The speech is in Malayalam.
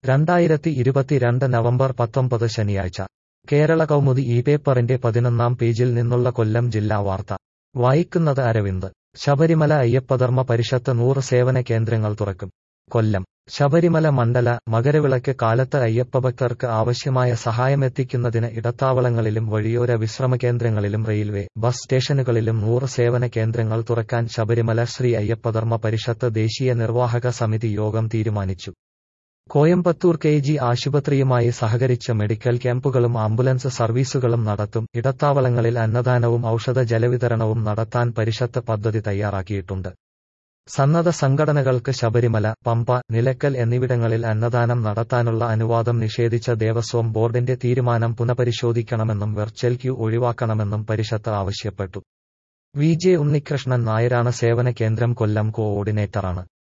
രണ്ടായിരത്തി ഇരുപത്തിരണ്ട് നവംബർ പത്തൊമ്പത് ശനിയാഴ്ച കേരള കൗമുദി ഈ പേപ്പറിന്റെ പതിനൊന്നാം പേജിൽ നിന്നുള്ള കൊല്ലം ജില്ലാ വാർത്ത വായിക്കുന്നത് അരവിന്ദ് ശബരിമല അയ്യപ്പധർമ്മ പരിഷത്ത് നൂറ് സേവന കേന്ദ്രങ്ങൾ തുറക്കും കൊല്ലം ശബരിമല മണ്ഡല മകരവിളക്ക് കാലത്ത് അയ്യപ്പഭക്തർക്ക് ആവശ്യമായ സഹായമെത്തിക്കുന്നതിന് ഇടത്താവളങ്ങളിലും വഴിയോര വിശ്രമ കേന്ദ്രങ്ങളിലും റെയിൽവേ ബസ് സ്റ്റേഷനുകളിലും നൂറ് സേവന കേന്ദ്രങ്ങൾ തുറക്കാൻ ശബരിമല ശ്രീ അയ്യപ്പധർമ്മ പരിഷത്ത് ദേശീയ നിർവാഹക സമിതി യോഗം തീരുമാനിച്ചു കോയമ്പത്തൂർ കെ ജി ആശുപത്രിയുമായി സഹകരിച്ച് മെഡിക്കൽ ക്യാമ്പുകളും ആംബുലൻസ് സർവീസുകളും നടത്തും ഇടത്താവളങ്ങളിൽ അന്നദാനവും ഔഷധ ജലവിതരണവും നടത്താൻ പരിഷത്ത് പദ്ധതി തയ്യാറാക്കിയിട്ടുണ്ട് സന്നദ്ധ സംഘടനകൾക്ക് ശബരിമല പമ്പ നിലക്കൽ എന്നിവിടങ്ങളിൽ അന്നദാനം നടത്താനുള്ള അനുവാദം നിഷേധിച്ച ദേവസ്വം ബോർഡിന്റെ തീരുമാനം പുനഃപരിശോധിക്കണമെന്നും വെർച്വൽ ക്യൂ ഒഴിവാക്കണമെന്നും പരിഷത്ത് ആവശ്യപ്പെട്ടു വി ജെ ഉണ്ണികൃഷ്ണൻ നായരാണ് സേവന കേന്ദ്രം കൊല്ലം കോഓർഡിനേറ്ററാണ്